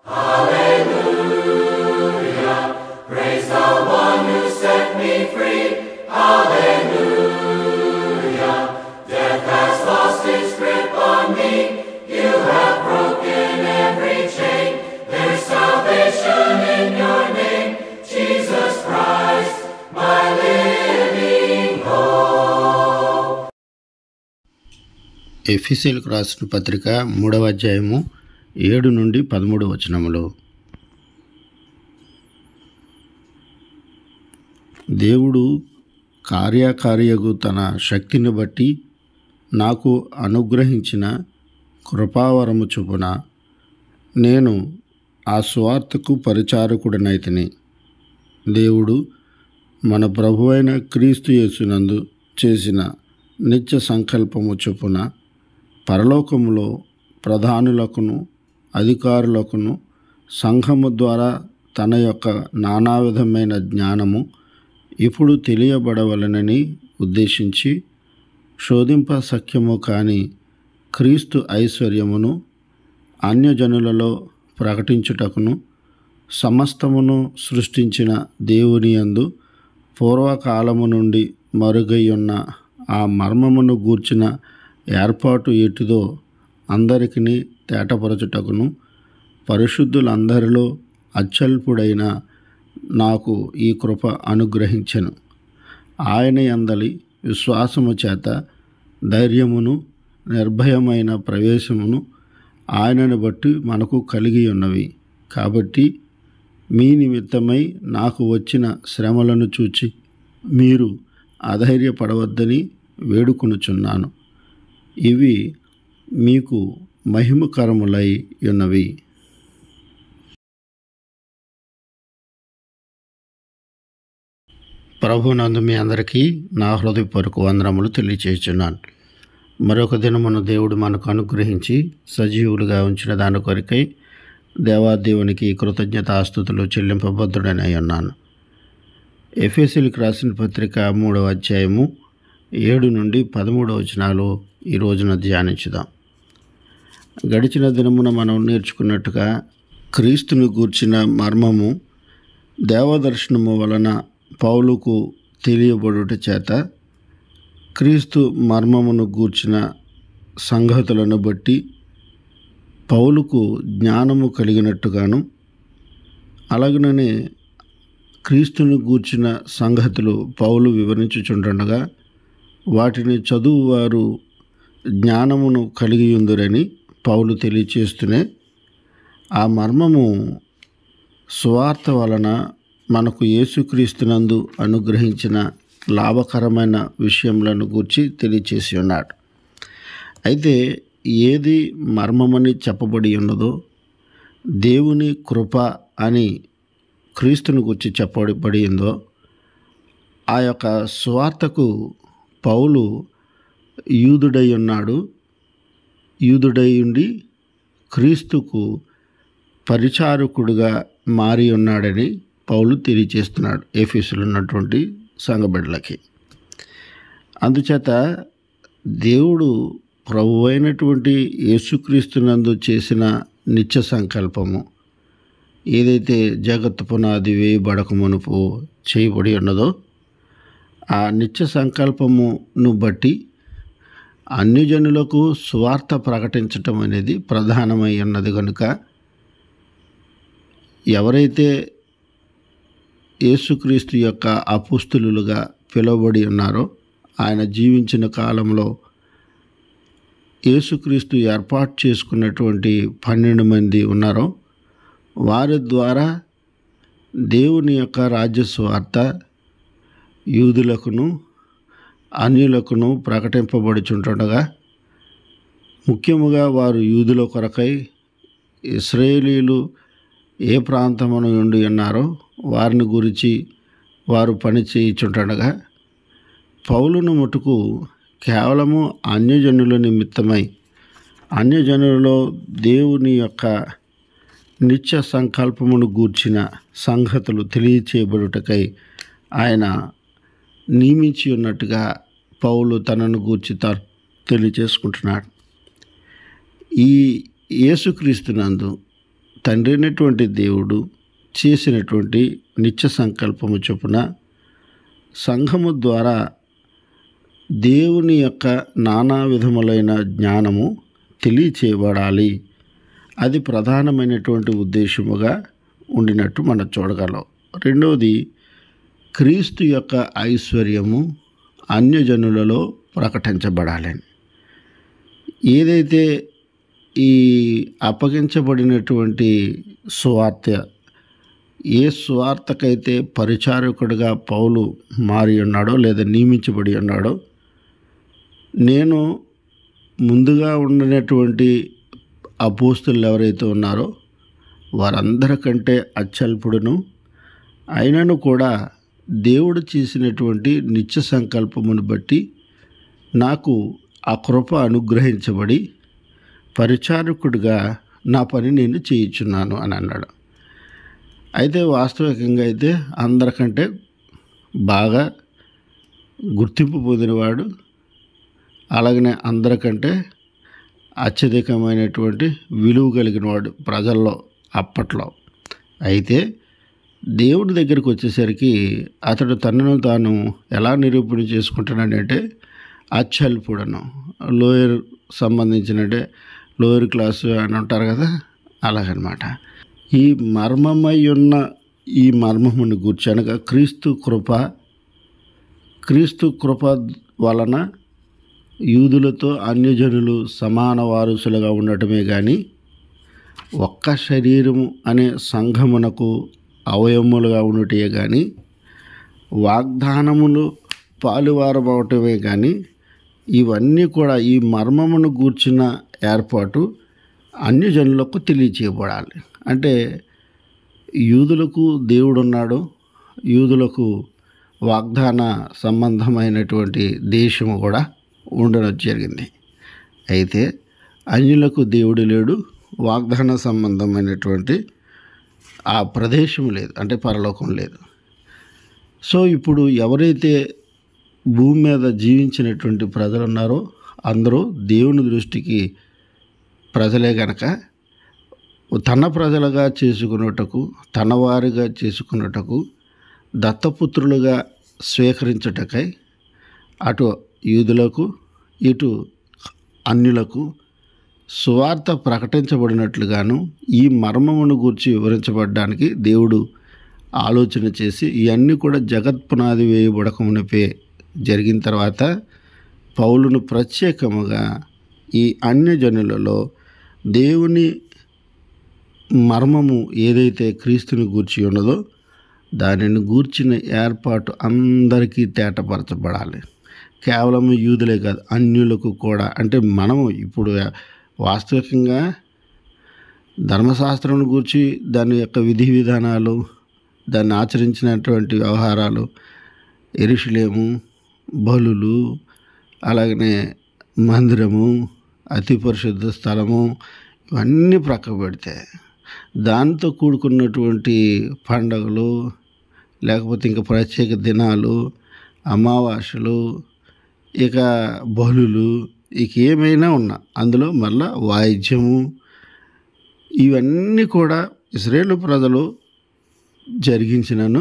ఎఫీసీలకు రాసిన పత్రిక మూడవ అధ్యాయము ఏడు నుండి పదమూడు వచనములు దేవుడు కార్యకార్యగు తన శక్తిని బట్టి నాకు అనుగ్రహించిన కృపావరము చొప్పున నేను ఆ స్వార్థకు పరిచారకుడనైతిని దేవుడు మన ప్రభువైన క్రీస్తు యేసునందు చేసిన నిత్య సంకల్పము చొప్పున పరలోకములో ప్రధానులకును అధికారులకును సంఘము ద్వారా తన యొక్క నానా విధమైన జ్ఞానము ఇప్పుడు తెలియబడవలనని ఉద్దేశించి శోధింప సఖ్యము కాని క్రీస్తు ఐశ్వర్యమును అన్యజనులలో ప్రకటించుటకును సమస్తమును సృష్టించిన దేవుని యందు పూర్వకాలము నుండి మరుగైయున్న ఆ మర్మమును గూర్చిన ఏర్పాటు ఎటుదో అందరికిని తేటపరచుటకును పరిశుద్ధులందరిలో అత్యల్పుడైన నాకు ఈ కృప అనుగ్రహించెను ఆయన యందలి విశ్వాసము చేత ధైర్యమును నిర్భయమైన ప్రవేశమును ఆయనను బట్టి మనకు కలిగి ఉన్నవి కాబట్టి మీ నిమిత్తమై నాకు వచ్చిన శ్రమలను చూచి మీరు అధైర్యపడవద్దని వేడుకొనుచున్నాను ఇవి మీకు మహిమకరములై ఉన్నవి ప్రభునందు మీ అందరికీ నా హృదయపూర్వక వందనములు తెలియచేస్తున్నాను మరొక దినమును దేవుడు మనకు అనుగ్రహించి సజీవులుగా ఉంచిన దాని కొరకై దేవాదేవునికి కృతజ్ఞతాస్థుతులు చెల్లింపబద్ధుడనై ఉన్నాను ఎఫ్ఎస్ఎల్కి రాసిన పత్రిక మూడవ అధ్యాయము ఏడు నుండి పదమూడవ వచనాలు ఈ రోజున ధ్యానించుదాం గడిచిన దినమున మనం నేర్చుకున్నట్టుగా క్రీస్తును గూర్చిన మర్మము దేవదర్శనము వలన పౌలుకు తెలియబడుట చేత క్రీస్తు మర్మమును గూర్చిన సంగతులను బట్టి పౌలుకు జ్ఞానము కలిగినట్టుగాను అలాగనే క్రీస్తును గూర్చిన సంగతులు పౌలు వివరించుచుండగా వాటిని చదువువారు జ్ఞానమును కలిగి ఉందిరని పౌలు తెలియచేస్తూనే ఆ మర్మము సువార్త వలన మనకు యేసుక్రీస్తునందు అనుగ్రహించిన లాభకరమైన విషయములను గూర్చి తెలియచేసి ఉన్నాడు అయితే ఏది మర్మమని చెప్పబడి ఉన్నదో దేవుని కృప అని క్రీస్తుని గురించి చెప్పబడి ఉందో ఆ యొక్క స్వార్థకు పౌలు యూదుడై ఉన్నాడు యూదుడై ఉండి క్రీస్తుకు పరిచారకుడుగా మారి ఉన్నాడని పౌలు తెలియచేస్తున్నాడు ఏఫీసులో ఉన్నటువంటి సంఘబిడ్డలకి అందుచేత దేవుడు ప్రభు అయినటువంటి యేసుక్రీస్తునందు చేసిన నిత్య సంకల్పము ఏదైతే జగత్ పునాది వేయబడక మునుపు చేయబడి ఉన్నదో ఆ నిత్య సంకల్పమును బట్టి అన్ని జనులకు స్వార్థ ప్రకటించటం అనేది ప్రధానమై ఉన్నది కనుక ఎవరైతే యేసుక్రీస్తు యొక్క అపుస్తులుగా పిలువబడి ఉన్నారో ఆయన జీవించిన కాలంలో యేసుక్రీస్తు ఏర్పాటు చేసుకున్నటువంటి పన్నెండు మంది ఉన్నారో వారి ద్వారా దేవుని యొక్క రాజ్య స్వార్థ యూదులకును అన్యులకును ప్రకటింపబడుచుంటుండగా ముఖ్యముగా వారు యూదుల కొరకై ఇస్రాయేలీలు ఏ ప్రాంతమును ఉండి ఉన్నారో వారిని గురించి వారు పని చేయించుంటుండగా పౌలును మటుకు కేవలము అన్యజనుల నిమిత్తమై అన్యజనులలో దేవుని యొక్క నిత్య సంకల్పమును గూర్చిన సంగతులు తెలియచేయబడుటకై ఆయన నియమించి ఉన్నట్టుగా పౌలు తనను గూర్చి త తెలియచేసుకుంటున్నాడు ఈ యేసుక్రీస్తునందు తండ్రి అయినటువంటి దేవుడు చేసినటువంటి నిత్య సంకల్పము చొప్పున సంఘము ద్వారా దేవుని యొక్క నానా విధములైన జ్ఞానము తెలియచేయబడాలి అది ప్రధానమైనటువంటి ఉద్దేశముగా ఉండినట్టు మనం చూడగలం రెండవది క్రీస్తు యొక్క ఐశ్వర్యము అన్యజనులలో ప్రకటించబడాలని ఏదైతే ఈ అప్పగించబడినటువంటి సువార్త ఏ సువార్తకైతే పరిచారకుడిగా పౌలు మారి ఉన్నాడో లేదా నియమించబడి ఉన్నాడో నేను ముందుగా ఉండినటువంటి అపోస్తులు ఎవరైతే ఉన్నారో వారందరికంటే అత్యల్పుడును అయినను కూడా దేవుడు చేసినటువంటి నిత్య సంకల్పమును బట్టి నాకు ఆ కృప అనుగ్రహించబడి పరిచారకుడిగా నా పని నేను చేయించున్నాను అని అన్నాడు అయితే వాస్తవికంగా అయితే అందరికంటే బాగా గుర్తింపు పొందినవాడు అలాగనే అందరికంటే అత్యధికమైనటువంటి విలువ కలిగిన వాడు ప్రజల్లో అప్పట్లో అయితే దేవుడి దగ్గరికి వచ్చేసరికి అతడు తనను తాను ఎలా నిరూపణ చేసుకుంటున్నాడంటే అత్యల్పుడను లోయర్ సంబంధించినట్టే లోయర్ క్లాసు అని ఉంటారు కదా అలాగనమాట ఈ మర్మమై ఉన్న ఈ మర్మమును గూర్చి అనగా క్రీస్తు కృప క్రీస్తు కృప వలన యూదులతో అన్యజనులు సమాన వారసులుగా ఉండటమే కానీ ఒక్క శరీరము అనే సంఘమునకు అవయములుగా ఉండటే కానీ వాగ్దానములు పాలువారమవటమే కానీ ఇవన్నీ కూడా ఈ మర్మమును గూర్చిన ఏర్పాటు అన్యజనులకు తెలియచేయబడాలి అంటే యూదులకు దేవుడు ఉన్నాడు యూదులకు వాగ్దాన సంబంధమైనటువంటి దేశము కూడా ఉండడం జరిగింది అయితే అన్యులకు దేవుడు లేడు వాగ్దాన సంబంధమైనటువంటి ఆ ప్రదేశం లేదు అంటే పరలోకం లేదు సో ఇప్పుడు ఎవరైతే భూమి మీద జీవించినటువంటి ప్రజలు ఉన్నారో అందరూ దేవుని దృష్టికి ప్రజలే గనక తన ప్రజలుగా చేసుకున్నటకు తన వారిగా చేసుకున్నటకు దత్తపుత్రులుగా స్వీకరించుటకై అటు యూదులకు ఇటు అన్యులకు సువార్త ప్రకటించబడినట్లుగాను ఈ మర్మమును గూర్చి వివరించబడడానికి దేవుడు ఆలోచన చేసి ఇవన్నీ కూడా జగత్పునాది వేయబడకమునిపే జరిగిన తర్వాత పౌలును ప్రత్యేకముగా ఈ అన్యజనులలో దేవుని మర్మము ఏదైతే క్రీస్తుని గూర్చి ఉన్నదో దానిని గూర్చిన ఏర్పాటు అందరికీ తేటపరచబడాలి కేవలం యూదులే కాదు అన్యులకు కూడా అంటే మనము ఇప్పుడు వాస్తవికంగా ధర్మశాస్త్రం గురించి దాని యొక్క విధి విధానాలు దాన్ని ఆచరించినటువంటి వ్యవహారాలు ఎరుషులేము బలులు అలాగనే మందిరము అతి పరిశుద్ధ స్థలము ఇవన్నీ ప్రక్క పెడితే దాంతో కూడుకున్నటువంటి పండగలు లేకపోతే ఇంకా ప్రత్యేక దినాలు అమావాస్యలు ఇక బలులు ఇక ఏమైనా ఉన్నా అందులో మళ్ళా వాయిద్యము ఇవన్నీ కూడా ఇస్రాయేల్ ప్రజలు జరిగించినను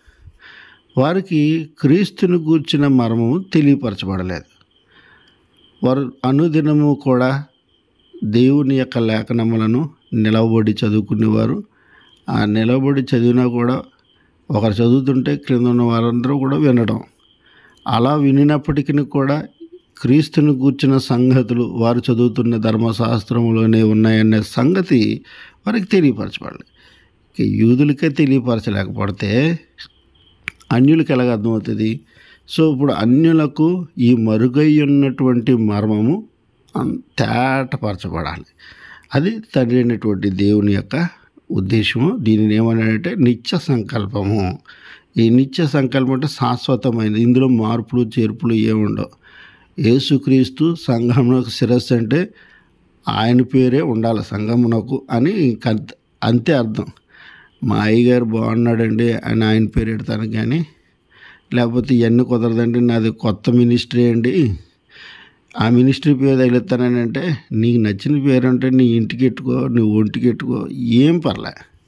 వారికి క్రీస్తుని గూర్చిన మర్మము తెలియపరచబడలేదు వారు అనుదినము కూడా దేవుని యొక్క లేఖనములను నిలవబడి చదువుకునేవారు ఆ నిలబడి చదివినా కూడా ఒకరు చదువుతుంటే క్రింద ఉన్న వారందరూ కూడా వినడం అలా వినినప్పటికీ కూడా క్రీస్తుని గూర్చిన సంగతులు వారు చదువుతున్న ధర్మశాస్త్రంలోనే ఉన్నాయనే సంగతి వారికి తెలియపరచబడాలి ఇక యూదులకే తెలియపరచలేకపోతే అన్యులకు ఎలాగ అర్థమవుతుంది సో ఇప్పుడు అన్యులకు ఈ మరుగై ఉన్నటువంటి మర్మము అం- తేటపరచబడాలి అది తండ్రి అయినటువంటి దేవుని యొక్క ఉద్దేశము దీనిని ఏమన్నాడంటే నిత్య సంకల్పము ఈ నిత్య సంకల్పం అంటే శాశ్వతమైనది ఇందులో మార్పులు చేర్పులు ఏముండవు యేసుక్రీస్తు సంఘమునకు శిరస్సు అంటే ఆయన పేరే ఉండాలి సంఘమునకు అని ఇంక అంత- అంతే అర్థం మా అయ్యగారు బాగున్నాడండి అని ఆయన పేరు పెడతాను కానీ లేకపోతే ఇవన్నీ కుదరదండి నాది కొత్త మినిస్ట్రీ అండి ఆ మినిస్ట్రీ పేరు తగిలిస్తానంటే నీకు నచ్చిన పేరు అంటే నీ ఇంటికి ఎట్టుకో నీ ఒంటికి ఎట్టుకో ఏం పర్లే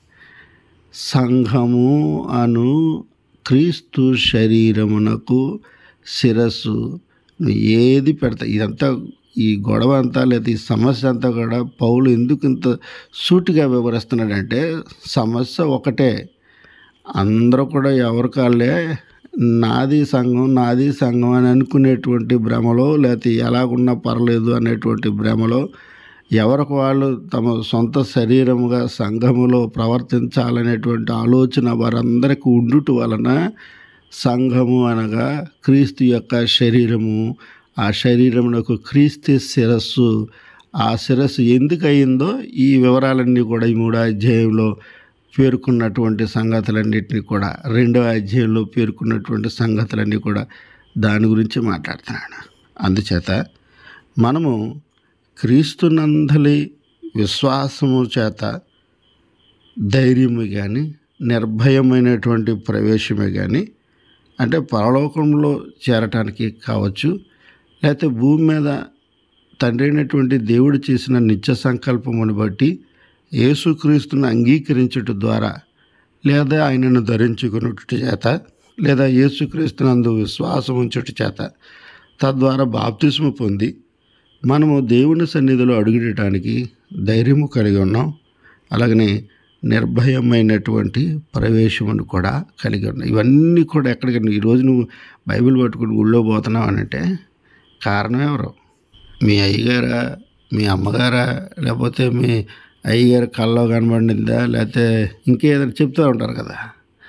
సంఘము అను క్రీస్తు శరీరమునకు శిరస్సు నువ్వు ఏది పెడతా ఇదంతా ఈ గొడవ అంతా లేదా ఈ సమస్య అంతా కూడా పౌలు ఎందుకు ఇంత సూటిగా వివరిస్తున్నాడంటే సమస్య ఒకటే అందరూ కూడా ఎవరి కాళ్ళే నాది సంఘం నాది సంఘం అని అనుకునేటువంటి భ్రమలో లేకపోతే ఎలాగున్నా పర్లేదు అనేటువంటి భ్రమలో ఎవరికి వాళ్ళు తమ సొంత శరీరముగా సంఘములో ప్రవర్తించాలనేటువంటి ఆలోచన వారందరికీ ఉండుట వలన సంఘము అనగా క్రీస్తు యొక్క శరీరము ఆ శరీరమునకు క్రీస్తు శిరస్సు ఆ శిరస్సు ఎందుకు అయిందో ఈ వివరాలన్నీ కూడా ఈ మూడో అధ్యాయంలో పేర్కొన్నటువంటి సంగతులన్నింటినీ కూడా రెండో అధ్యాయంలో పేర్కొన్నటువంటి సంగతులన్నీ కూడా దాని గురించి మాట్లాడుతున్నాను అందుచేత మనము క్రీస్తునందలి విశ్వాసము చేత ధైర్యము కానీ నిర్భయమైనటువంటి ప్రవేశమే కానీ అంటే పరలోకంలో చేరటానికి కావచ్చు లేకపోతే భూమి మీద తండ్రి అయినటువంటి దేవుడు చేసిన నిత్య సంకల్పమును బట్టి యేసుక్రీస్తును అంగీకరించుట ద్వారా లేదా ఆయనను ధరించుకున్నట్టు చేత లేదా యేసుక్రీస్తునందు విశ్వాసం ఉంచుట చేత తద్వారా బాప్తిస్ము పొంది మనము దేవుని సన్నిధిలో అడుగుడటానికి ధైర్యము కలిగి ఉన్నాం అలాగనే నిర్భయమైనటువంటి ప్రవేశమును కూడా కలిగి ఉన్నాం ఇవన్నీ కూడా ఎక్కడికి ఈరోజు నువ్వు బైబిల్ పట్టుకుని ఊళ్ళో పోతున్నావు అని అంటే కారణం ఎవరు మీ అయ్యగారా మీ అమ్మగారా లేకపోతే మీ అయ్యగారి కల్లో కనబడిందా లేకపోతే ఇంకేదైనా చెప్తూ ఉంటారు కదా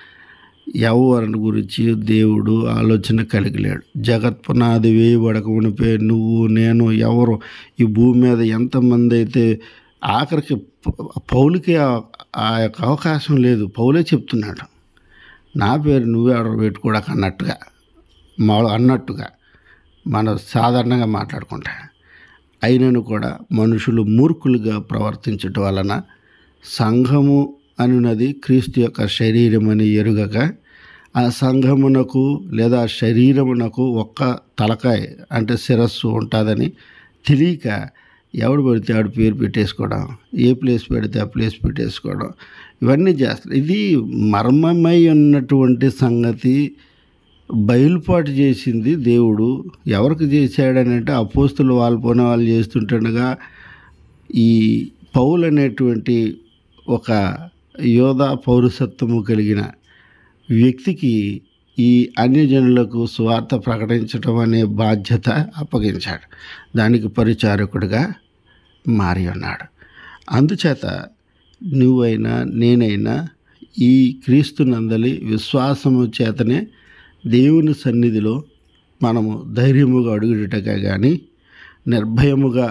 ఎవరిని గురించి దేవుడు ఆలోచన కలిగలేడు జగత్ పునాది వేయబడక ఉనిపే నువ్వు నేను ఎవరు ఈ భూమి మీద ఎంతమంది అయితే ఆఖరికి ప- పౌలుకి ఆ- ఆ యొక్క అవకాశం లేదు పౌలే చెప్తున్నాడు నా పేరు నువ్వే ఆర్డర్ పెట్టుకోవడానికి అన్నట్టుగా మా అన్నట్టుగా మనం సాధారణంగా మాట్లాడుకుంటా అయినను కూడా మనుషులు మూర్ఖులుగా ప్రవర్తించటం వలన సంఘము అనున్నది క్రీస్తు యొక్క శరీరం అని ఎరుగక ఆ సంఘమునకు లేదా శరీరమునకు ఒక్క తలకాయ అంటే శిరస్సు ఉంటుందని తెలియక ఎవడు పెడితే ఆడు పేరు పెట్టేసుకోవడం ఏ ప్లేస్ పెడితే ఆ ప్లేస్ పెట్టేసుకోవడం ఇవన్నీ చేస్తారు ఇది మర్మమై ఉన్నటువంటి సంగతి బయలుపాటు చేసింది దేవుడు ఎవరికి చేశాడని అంటే అపోస్తులు వాళ్ళు పోయిన వాళ్ళు చేస్తుంటుండగా ఈ పౌలు అనేటువంటి ఒక యోధా పౌరసత్వము కలిగిన వ్యక్తికి ఈ అన్యజనులకు స్వార్థ ప్రకటించడం అనే బాధ్యత అప్పగించాడు దానికి పరిచారకుడిగా మారి ఉన్నాడు అందుచేత నువ్వైనా నేనైనా ఈ క్రీస్తు నందలి విశ్వాసము చేతనే దేవుని సన్నిధిలో మనము ధైర్యముగా అడుగుటగా కానీ నిర్భయముగా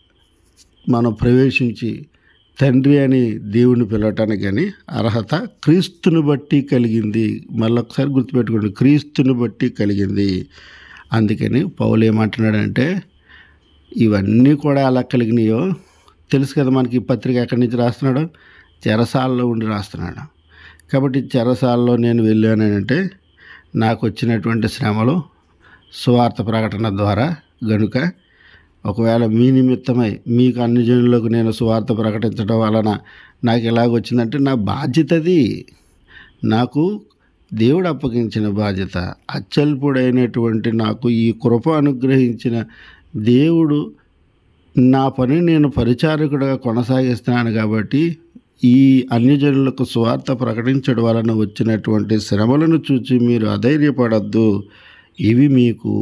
మనం ప్రవేశించి తండ్రి అని దేవుని పిలవటానికి కానీ అర్హత క్రీస్తుని బట్టి కలిగింది మళ్ళొకసారి గుర్తుపెట్టుకోండి క్రీస్తుని బట్టి కలిగింది అందుకని పౌలు ఏమంటున్నాడంటే ఇవన్నీ కూడా ఎలా కలిగినాయో తెలుసు కదా మనకి ఈ పత్రిక ఎక్కడి నుంచి రాస్తున్నాడు చెరసాలలో ఉండి రాస్తున్నాడు కాబట్టి చెరసాలలో నేను వెళ్ళానంటే నాకు వచ్చినటువంటి శ్రమలు సువార్త ప్రకటన ద్వారా గనుక ఒకవేళ మీ నిమిత్తమై మీకు అన్ని జనులకు నేను సువార్త ప్రకటించడం వలన నాకు ఎలాగొచ్చిందంటే నా బాధ్యత అది నాకు దేవుడు అప్పగించిన బాధ్యత అచ్చల్పుడైనటువంటి నాకు ఈ కృప అనుగ్రహించిన దేవుడు నా పని నేను పరిచారకుడిగా కొనసాగిస్తున్నాను కాబట్టి ఈ అన్యజనులకు స్వార్థ ప్రకటించడం వలన వచ్చినటువంటి శ్రమలను చూచి మీరు అధైర్యపడద్దు ఇవి మీకు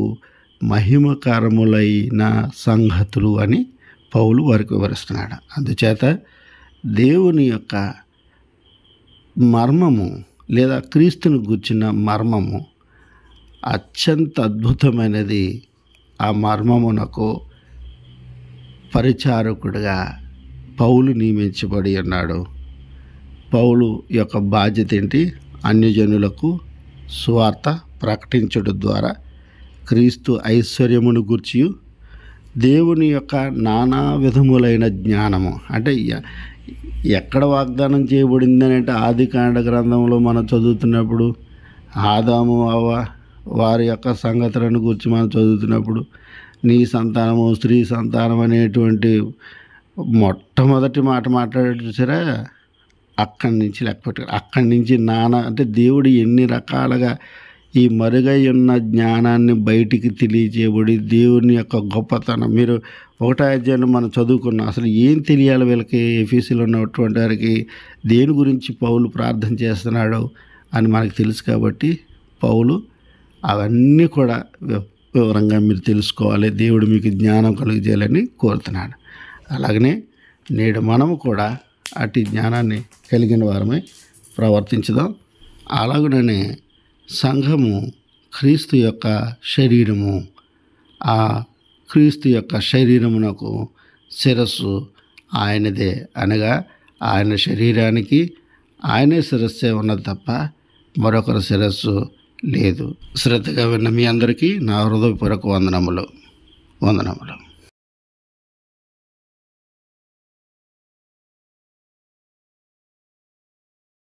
మహిమకరములైన సంగతులు అని పౌలు వారికి వివరిస్తున్నాడు అందుచేత దేవుని యొక్క మర్మము లేదా క్రీస్తుని గుర్చిన మర్మము అత్యంత అద్భుతమైనది ఆ మర్మమునకు పరిచారకుడిగా పౌలు నియమించబడి ఉన్నాడు పౌలు యొక్క బాధ్యత ఏంటి అన్యజనులకు సువార్త ప్రకటించడం ద్వారా క్రీస్తు ఐశ్వర్యమును గుర్చి దేవుని యొక్క నానా విధములైన జ్ఞానము అంటే ఎ- ఎక్కడ వాగ్దానం చేయబడింది అంటే ఆది కాండ గ్రంథంలో మనం చదువుతున్నప్పుడు ఆదాము అవ్వ వారి యొక్క సంగతులను గురించి మనం చదువుతున్నప్పుడు నీ సంతానము స్త్రీ సంతానం అనేటువంటి మొట్టమొదటి మాట మాట్లాడాడు చూసారా అక్కడి నుంచి లెక్క పెట్టారు అక్కడి నుంచి నాన్న అంటే దేవుడు ఎన్ని రకాలుగా ఈ మరుగై ఉన్న జ్ఞానాన్ని బయటికి తెలియజేయబడి దేవుని యొక్క గొప్పతనం మీరు ఒకటో అధ్యాయం మనం చదువుకున్నాం అసలు ఏం తెలియాలి వీళ్ళకి ఎఫీసీలో ఉన్నటువంటి వారికి దేని గురించి పౌలు ప్రార్థన చేస్తున్నాడు అని మనకు తెలుసు కాబట్టి పౌలు అవన్నీ కూడా వి- వివరంగా మీరు తెలుసుకోవాలి దేవుడు మీకు జ్ఞానం కలుగజేయాలని కోరుతున్నాడు అలాగనే నేడు మనము కూడా అటు జ్ఞానాన్ని కలిగిన వారమై ప్రవర్తించుదాం అలాగనే సంఘము క్రీస్తు యొక్క శరీరము ఆ క్రీస్తు యొక్క శరీరమునకు శిరస్సు ఆయనదే అనగా ఆయన శరీరానికి ఆయనే శిరస్సే ఉన్నది తప్ప మరొకరి శిరస్సు లేదు శ్రద్ధగా విన్న మీ అందరికీ నా హృదయపూర్వక వందనములు వందనములు